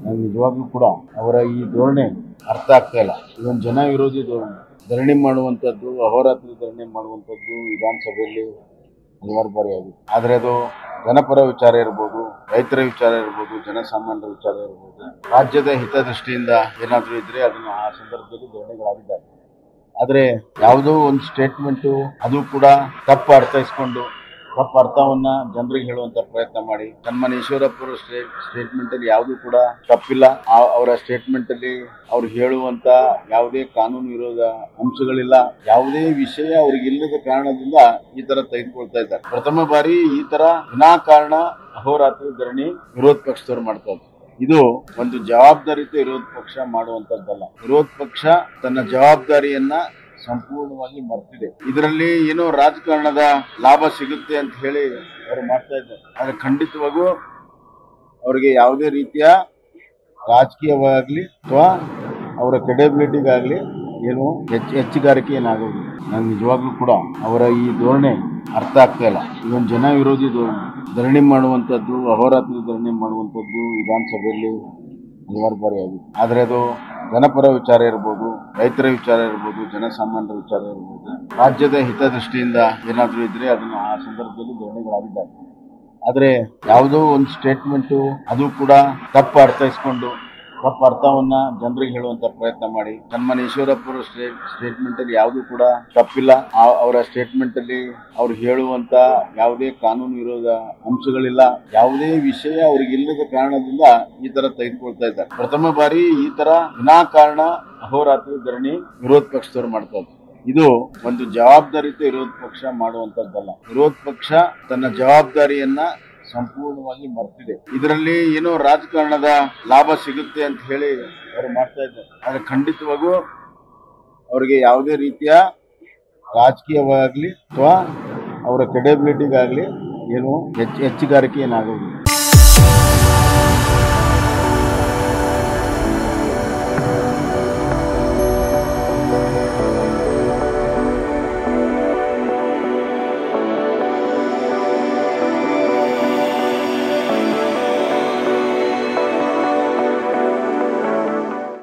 ನಂಗೆ ನಿಜವಾಗ್ಲೂ ಕೂಡ ಅವರ ಈ ಧೋರಣೆ ಅರ್ಥ ಆಗ್ತಾ ಇಲ್ಲ ಇದೊಂದು ಜನ ವಿರೋಧಿ ಧೋರಣೆ ಧರಣಿ ಮಾಡುವಂಥದ್ದು ಅಹೋರಾತ್ರಿ ಧರಣಿ ಮಾಡುವಂಥದ್ದು ವಿಧಾನಸಭೆಯಲ್ಲಿ ಹಲವಾರು ಬಾರಿ ಆಗಿದೆ ಆದರೆ ಅದು ಜನಪರ ವಿಚಾರ ಇರ್ಬೋದು ರೈತರ ವಿಚಾರ ಇರ್ಬೋದು ಜನಸಾಮಾನ್ಯರ ವಿಚಾರ ಇರ್ಬೋದು ರಾಜ್ಯದ ಹಿತದೃಷ್ಟಿಯಿಂದ ಏನಾದರೂ ಇದ್ರೆ ಅದನ್ನು ಆ ಸಂದರ್ಭದಲ್ಲಿ ಧರಣಿಗಳಾಗಿದ್ದಾರೆ ಆದರೆ ಯಾವುದೋ ಒಂದು ಸ್ಟೇಟ್ಮೆಂಟು ಅದು ಕೂಡ ತಪ್ಪು ಅರ್ಥೈಸ್ಕೊಂಡು ತಪ್ಪು ಅರ್ಥವನ್ನ ಜನರಿಗೆ ಹೇಳುವಂತ ಪ್ರಯತ್ನ ಮಾಡಿ ಸನ್ಮಾನ್ಯ ಈಶ್ವರಪ್ಪರ ಸ್ಟೇಟ್ ಸ್ಟೇಟ್ಮೆಂಟ್ ಅಲ್ಲಿ ಯಾವುದೂ ಕೂಡ ತಪ್ಪಿಲ್ಲ ಆ- ಅವರ ಸ್ಟೇಟ್ಮೆಂಟ್ ಅಲ್ಲಿ ಅವ್ರು ಹೇಳುವಂತ ಯಾವುದೇ ಕಾನೂನು ವಿರೋಧ ಅಂಶಗಳಿಲ್ಲ ಯಾವುದೇ ವಿಷಯ ಅವ್ರಿಗೆ ಇಲ್ಲದ ಕಾರಣದಿಂದ ಈ ತರ ತೆಗೆದುಕೊಳ್ತಾ ಇದ್ದಾರೆ ಪ್ರಥಮ ಬಾರಿ ಈ ತರ ವಿನಾಕಾರಣ ಅಹೋರಾತ್ರಿ ಧರಣಿ ವಿರೋಧ ಪಕ್ಷದವ್ರು ಮಾಡ್ತಾ ಇದ್ದಾರೆ ಇದು ಒಂದು ಜವಾಬ್ದಾರಿತ ವಿರೋಧ ಪಕ್ಷ ಮಾಡುವಂತದ್ದಲ್ಲ ವಿರೋಧ ಪಕ್ಷ ತನ್ನ ಜವಾಬ್ದಾರಿಯನ್ನ ಸಂಪೂರ್ಣವಾಗಿ ಮರ್ತಿದೆ ಇದರಲ್ಲಿ ಏನೋ ರಾಜಕಾರಣದ ಲಾಭ ಸಿಗುತ್ತೆ ಅಂತ ಹೇಳಿ ಅವರು ಮಾಡ್ತಾ ಇದ್ದಾರೆ ಆದ್ರೆ ಖಂಡಿತವಾಗೂ ಅವರಿಗೆ ಯಾವುದೇ ರೀತಿಯ ರಾಜಕೀಯವಾಗ್ಲಿ ಅಥವಾ ಅವರ ಕ್ರೆಡಿಬಿಲಿಟಿಗಾಗ್ಲಿ ಏನು ಹೆಚ್ಚು ಹೆಚ್ಚುಗಾರಿಕೆ ಏನಾಗೋದಿಲ್ಲ ನಂಗೆ ನಿಜವಾಗ್ಲೂ ಕೂಡ ಅವರ ಈ ಧೋರಣೆ ಅರ್ಥ ಆಗ್ತಾ ಇಲ್ಲ ಇದೊಂದು ಜನ ವಿರೋಧಿ ಧೋರಣೆ ಧರಣಿ ಮಾಡುವಂಥದ್ದು ಅಹೋರಾತ್ರಿ ಧರಣಿ ಮಾಡುವಂಥದ್ದು ವಿಧಾನಸಭೆಯಲ್ಲಿ ಹಲವಾರು ಬಾರಿ ಆಗಿದೆ ಆದರೆ ಅದು ಜನಪರ ವಿಚಾರ ಇರ್ಬೋದು ರೈತರ ವಿಚಾರ ಇರ್ಬೋದು ಜನಸಾಮಾನ್ಯರ ವಿಚಾರ ಇರ್ಬೋದು ರಾಜ್ಯದ ಹಿತದೃಷ್ಟಿಯಿಂದ ಏನಾದರೂ ಇದ್ರೆ ಅದನ್ನು ಆ ಸಂದರ್ಭದಲ್ಲಿ ಧರಣಿಗಳಾಗಿದ್ದಾರೆ ಆದರೆ ಯಾವುದೋ ಒಂದು ಸ್ಟೇಟ್ಮೆಂಟು ಅದು ಕೂಡ ತಪ್ಪು ಅರ್ಥೈಸ್ಕೊಂಡು ತಪ್ಪು ಅರ್ಥವನ್ನ ಜನರಿಗೆ ಹೇಳುವಂತ ಪ್ರಯತ್ನ ಮಾಡಿ ಸನ್ಮಾನ್ಯ ಈಶ್ವರಪ್ಪರ ಸ್ಟೇಟ್ ಸ್ಟೇಟ್ಮೆಂಟ್ ಅಲ್ಲಿ ಯಾವುದೂ ಕೂಡ ತಪ್ಪಿಲ್ಲ ಆ- ಅವರ ಸ್ಟೇಟ್ಮೆಂಟ್ ಅಲ್ಲಿ ಅವ್ರು ಹೇಳುವಂತ ಯಾವುದೇ ಕಾನೂನು ವಿರೋಧ ಅಂಶಗಳಿಲ್ಲ ಯಾವುದೇ ವಿಷಯ ಅವ್ರಿಗೆ ಇಲ್ಲದ ಕಾರಣದಿಂದ ಈ ತರ ತೆಗೆದುಕೊಳ್ತಾ ಇದ್ದಾರೆ ಪ್ರಥಮ ಬಾರಿ ಈ ತರ ವಿನಾಕಾರಣ ಅಹೋರಾತ್ರಿ ಧರಣಿ ವಿರೋಧ ಪಕ್ಷದವ್ರು ಮಾಡ್ತಾ ಇದ್ದಾರೆ ಇದು ಒಂದು ಜವಾಬ್ದಾರಿತ ವಿರೋಧ ಪಕ್ಷ ಮಾಡುವಂತದ್ದಲ್ಲ ವಿರೋಧ ಪಕ್ಷ ತನ್ನ ಜವಾಬ್ದಾರಿಯನ್ನ ಸಂಪೂರ್ಣವಾಗಿ ಮರ್ತಿದೆ ಇದರಲ್ಲಿ ಏನೋ ರಾಜಕಾರಣದ ಲಾಭ ಸಿಗುತ್ತೆ ಅಂತ ಹೇಳಿ ಅವರು ಮಾಡ್ತಾ ಇದ್ದಾರೆ ಆದ್ರೆ ಖಂಡಿತವಾಗೂ ಅವರಿಗೆ ಯಾವುದೇ ರೀತಿಯ ರಾಜಕೀಯವಾಗ್ಲಿ ಅಥವಾ ಅವರ ಕ್ರೆಡಿಬಿಲಿಟಿಗಾಗ್ಲಿ ಏನು ಹೆಚ್ಚು ಹೆಚ್ಚುಗಾರಿಕೆ ಏನಾಗೋದಿಲ್ಲ